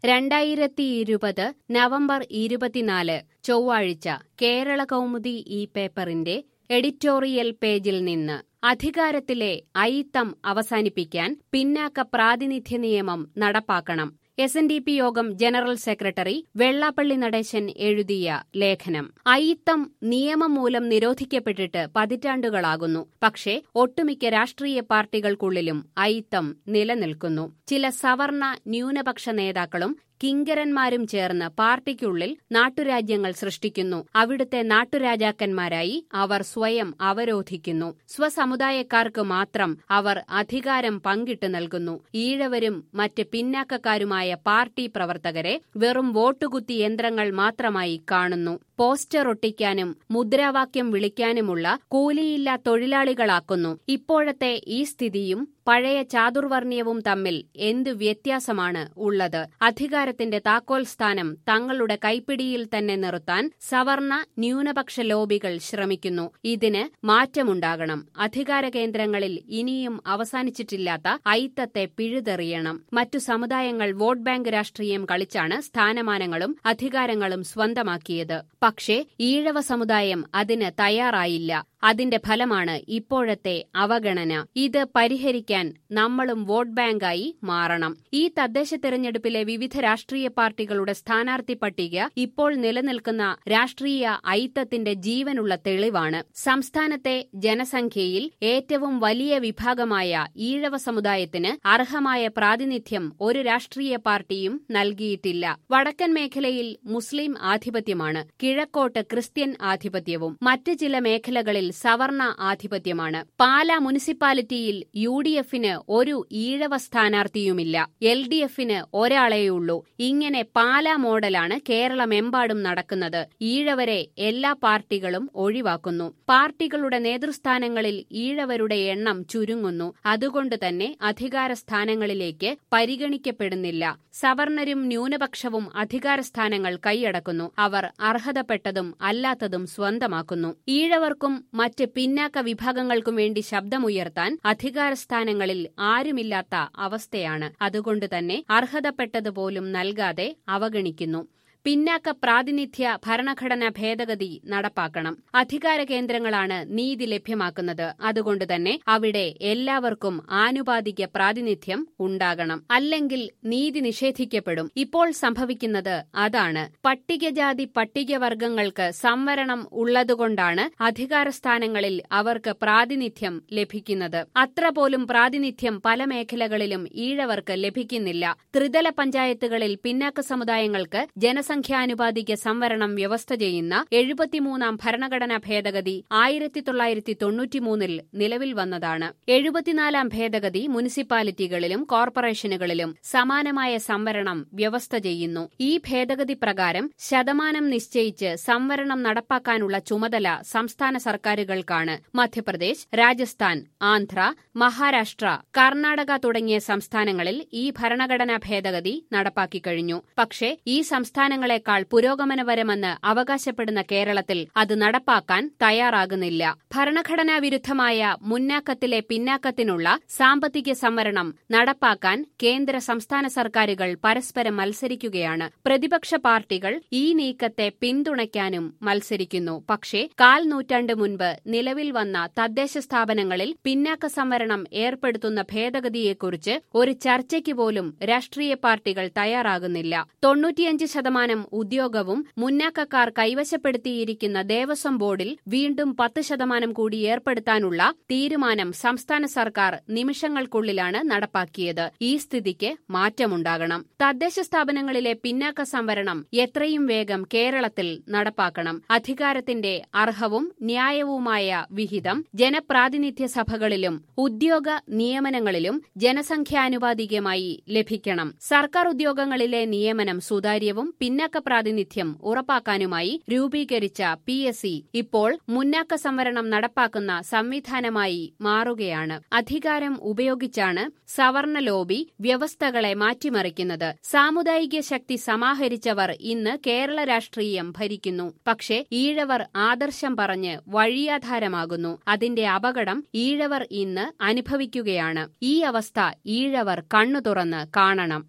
രണ്ടായിരത്തി ഇരുപത് നവംബർ ഇരുപത്തിനാല് ചൊവ്വാഴ്ച കേരള കൗമുദി ഈ പേപ്പറിന്റെ എഡിറ്റോറിയൽ പേജിൽ നിന്ന് അധികാരത്തിലെ അയിത്തം അവസാനിപ്പിക്കാൻ പിന്നാക്ക പ്രാതിനിധ്യ നിയമം നടപ്പാക്കണം S N D P Yogam general secretary Vellappally Natesan എഴുതിയ ലേഖനം അയിത്തം നിയമം മൂലം നിരോധിക്കപ്പെട്ടിട്ട് പതിറ്റാണ്ടുകളാകുന്നു പക്ഷേ ഒട്ടുമിക്ക രാഷ്ട്രീയ പാർട്ടികൾക്കുള്ളിലും അയിത്തം നിലനിൽക്കുന്നു ചില സവർണ ന്യൂനപക്ഷ നേതാക്കളും കിങ്കരന്മാരും ചേർന്ന് പാർട്ടിക്കുള്ളിൽ നാട്ടുരാജ്യങ്ങൾ സൃഷ്ടിക്കുന്നു അവിടുത്തെ നാട്ടുരാജാക്കന്മാരായി അവർ സ്വയം അവരോധിക്കുന്നു സ്വസമുദായക്കാർക്ക് മാത്രം അവർ അധികാരം പങ്കിട്ട് നൽകുന്നു ഈഴവരും മറ്റ് പിന്നാക്കക്കാരുമായ പാർട്ടി പ്രവർത്തകരെ വെറും വോട്ടുകുത്തി യന്ത്രങ്ങൾ മാത്രമായി കാണുന്നു പോസ്റ്റർ ഒട്ടിക്കാനും മുദ്രാവാക്യം വിളിക്കാനുമുള്ള കൂലിയില്ലാ തൊഴിലാളികളാക്കുന്നു ഇപ്പോഴത്തെ ഈ സ്ഥിതിയും പഴയ ചാതുർവർണ്ണയവും തമ്മിൽ എന്തു വ്യത്യാസമാണ് ഉള്ളത് അധികാരത്തിന്റെ താക്കോൽ സ്ഥാനം തങ്ങളുടെ കൈപ്പിടിയിൽ തന്നെ നിർത്താൻ സവർണ ന്യൂനപക്ഷ ലോബികൾ ശ്രമിക്കുന്നു ഇതിന് മാറ്റമുണ്ടാകണം അധികാര കേന്ദ്രങ്ങളിൽ ഇനിയും അവസാനിച്ചിട്ടില്ലാത്ത അയിത്തത്തെ പിഴുതെറിയണം മറ്റു സമുദായങ്ങൾ വോട്ട് ബാങ്ക് രാഷ്ട്രീയം കളിച്ചാണ് സ്ഥാനമാനങ്ങളും അധികാരങ്ങളും സ്വന്തമാക്കിയത് പക്ഷേ ഈഴവ സമുദായം അതിന് തയ്യാറായില്ല അതിന്റെ ഫലമാണ് ഇപ്പോഴത്തെ അവഗണന ഇത് പരിഹരിക്കാൻ നമ്മളും വോട്ട് ബാങ്കായി മാറണം ഈ തദ്ദേശ തെരഞ്ഞെടുപ്പിലെ വിവിധ രാഷ്ട്രീയ പാർട്ടികളുടെ സ്ഥാനാർത്ഥി പട്ടിക ഇപ്പോൾ നിലനിൽക്കുന്ന രാഷ്ട്രീയ ഐത്തത്തിന്റെ ജീവനുള്ള തെളിവാണ് സംസ്ഥാനത്തെ ജനസംഖ്യയിൽ ഏറ്റവും വലിയ വിഭാഗമായ ഈഴവ സമുദായത്തിന് അർഹമായ പ്രാതിനിധ്യം ഒരു രാഷ്ട്രീയ പാർട്ടിയും നൽകിയിട്ടില്ല വടക്കൻ മേഖലയിൽ മുസ്ലിം ആധിപത്യമാണ് കിഴക്കോട്ട് ക്രിസ്ത്യൻ ആധിപത്യവും മറ്റ് ചില മേഖലകളിൽ സവർണ ആധിപത്യമാണ് പാല മുനിസിപ്പാലിറ്റിയിൽ യു ഡി എഫിന് ഒരു ഈഴവ സ്ഥാനാർത്ഥിയുമില്ല എൽ ഡി എഫിന് ഒരാളെയുള്ളൂ ഇങ്ങനെ പാല മോഡലാണ് കേരളമെമ്പാടും നടക്കുന്നത് ഈഴവരെ എല്ലാ പാർട്ടികളും ഒഴിവാക്കുന്നു പാർട്ടികളുടെ നേതൃസ്ഥാനങ്ങളിൽ ഈഴവരുടെ എണ്ണം ചുരുങ്ങുന്നു അതുകൊണ്ട് തന്നെ അധികാര സ്ഥാനങ്ങളിലേക്ക് പരിഗണിക്കപ്പെടുന്നില്ല സവർണരും ന്യൂനപക്ഷവും അധികാരസ്ഥാനങ്ങൾ കൈയടക്കുന്നു അവർ അർഹതപ്പെട്ടതും അല്ലാത്തതും സ്വന്തമാക്കുന്നു ഈഴവർക്കും മറ്റ് പിന്നാക്ക വിഭാഗങ്ങൾക്കും വേണ്ടി ശബ്ദമുയർത്താൻ അധികാരസ്ഥാനങ്ങളിൽ ആരുമില്ലാത്ത അവസ്ഥയാണ് അതുകൊണ്ട് തന്നെ അർഹതപ്പെട്ടതുപോലും നൽകാതെ അവഗണിക്കുന്നു പിന്നാക്ക പ്രാതിനിധ്യ ഭരണഘടനാ ഭേദഗതി നടപ്പാക്കണം അധികാര കേന്ദ്രങ്ങളാണ് നീതി ലഭ്യമാക്കുന്നത് അതുകൊണ്ട് തന്നെ അവിടെ എല്ലാവർക്കും ആനുപാതിക പ്രാതിനിധ്യം ഉണ്ടാകണം അല്ലെങ്കിൽ നീതി നിഷേധിക്കപ്പെടും ഇപ്പോൾ സംഭവിക്കുന്നത് അതാണ് പട്ടികജാതി പട്ടികവർഗങ്ങൾക്ക് സംവരണം ഉള്ളതുകൊണ്ടാണ് അധികാരസ്ഥാനങ്ങളിൽ അവർക്ക് പ്രാതിനിധ്യം ലഭിക്കുന്നത് അത്ര പോലും പ്രാതിനിധ്യം പല മേഖലകളിലും ഈഴവർക്ക് ലഭിക്കുന്നില്ല ത്രിതല പഞ്ചായത്തുകളിൽ പിന്നാക്ക സമുദായങ്ങൾക്ക് ജനസംഖ്യ ജനസംഖ്യാനുപാതിക സംവരണം വ്യവസ്ഥ ചെയ്യുന്ന എഴുപത്തിമൂന്നാം ഭരണഘടനാ ഭേദഗതി ആയിരത്തി തൊള്ളായിരത്തി തൊണ്ണൂറ്റിമൂന്നിൽ നിലവിൽ വന്നതാണ് എഴുപത്തിനാലാം ഭേദഗതി മുനിസിപ്പാലിറ്റികളിലും കോർപ്പറേഷനുകളിലും സമാനമായ സംവരണം വ്യവസ്ഥ ചെയ്യുന്നു ഈ ഭേദഗതി പ്രകാരം ശതമാനം നിശ്ചയിച്ച് സംവരണം നടപ്പാക്കാനുള്ള ചുമതല സംസ്ഥാന സർക്കാരുകൾക്കാണ് മധ്യപ്രദേശ് രാജസ്ഥാൻ ആന്ധ്ര മഹാരാഷ്ട്ര കർണാടക തുടങ്ങിയ സംസ്ഥാനങ്ങളിൽ ഈ ഭരണഘടനാ ഭേദഗതി നടപ്പാക്കി കഴിഞ്ഞു പക്ഷേ ഈ സംസ്ഥാനങ്ങൾ സംസ്ഥാനങ്ങളെക്കാൾ പുരോഗമനപരമെന്ന് അവകാശപ്പെടുന്ന കേരളത്തിൽ അത് നടപ്പാക്കാൻ തയ്യാറാകുന്നില്ല ഭരണഘടനാ വിരുദ്ധമായ മുന്നാക്കത്തിലെ പിന്നാക്കത്തിനുള്ള സാമ്പത്തിക സംവരണം നടപ്പാക്കാൻ കേന്ദ്ര സംസ്ഥാന സർക്കാരുകൾ പരസ്പരം മത്സരിക്കുകയാണ് പ്രതിപക്ഷ പാർട്ടികൾ ഈ നീക്കത്തെ പിന്തുണയ്ക്കാനും മത്സരിക്കുന്നു പക്ഷേ കാൽ നൂറ്റാണ്ട് മുൻപ് നിലവിൽ വന്ന തദ്ദേശ സ്ഥാപനങ്ങളിൽ പിന്നാക്ക സംവരണം ഏർപ്പെടുത്തുന്ന ഭേദഗതിയെക്കുറിച്ച് ഒരു ചർച്ചയ്ക്ക് പോലും രാഷ്ട്രീയ പാർട്ടികൾ തയ്യാറാകുന്നില്ല തൊണ്ണൂറ്റിയഞ്ച് ശതമാനം ഉദ്യോഗവും മുന്നാക്കക്കാർ കൈവശപ്പെടുത്തിയിരിക്കുന്ന ദേവസ്വം ബോർഡിൽ വീണ്ടും പത്ത് ശതമാനം കൂടി ഏർപ്പെടുത്താനുള്ള തീരുമാനം സംസ്ഥാന സർക്കാർ നിമിഷങ്ങൾക്കുള്ളിലാണ് നടപ്പാക്കിയത് ഈ സ്ഥിതിക്ക് മാറ്റമുണ്ടാകണം തദ്ദേശ സ്ഥാപനങ്ങളിലെ പിന്നാക്ക സംവരണം എത്രയും വേഗം കേരളത്തിൽ നടപ്പാക്കണം അധികാരത്തിന്റെ അർഹവും ന്യായവുമായ വിഹിതം ജനപ്രാതിനിധ്യ സഭകളിലും ഉദ്യോഗ നിയമനങ്ങളിലും ജനസംഖ്യാനുപാതികമായി ലഭിക്കണം സർക്കാർ ഉദ്യോഗങ്ങളിലെ നിയമനം സുതാര്യവും പിന്നാക്ക പ്രാതിനിധ്യം ഉറപ്പാക്കാനുമായി രൂപീകരിച്ച പി എസ് സി ഇപ്പോൾ മുന്നാക്ക സംവരണം നടപ്പാക്കുന്ന സംവിധാനമായി മാറുകയാണ് അധികാരം ഉപയോഗിച്ചാണ് സവർണ ലോബി വ്യവസ്ഥകളെ മാറ്റിമറിക്കുന്നത് സാമുദായിക ശക്തി സമാഹരിച്ചവർ ഇന്ന് കേരള രാഷ്ട്രീയം ഭരിക്കുന്നു പക്ഷേ ഈഴവർ ആദർശം പറഞ്ഞ് വഴിയാധാരമാകുന്നു അതിന്റെ അപകടം ഈഴവർ ഇന്ന് അനുഭവിക്കുകയാണ് ഈ അവസ്ഥ ഈഴവർ കണ്ണു തുറന്ന് കാണണം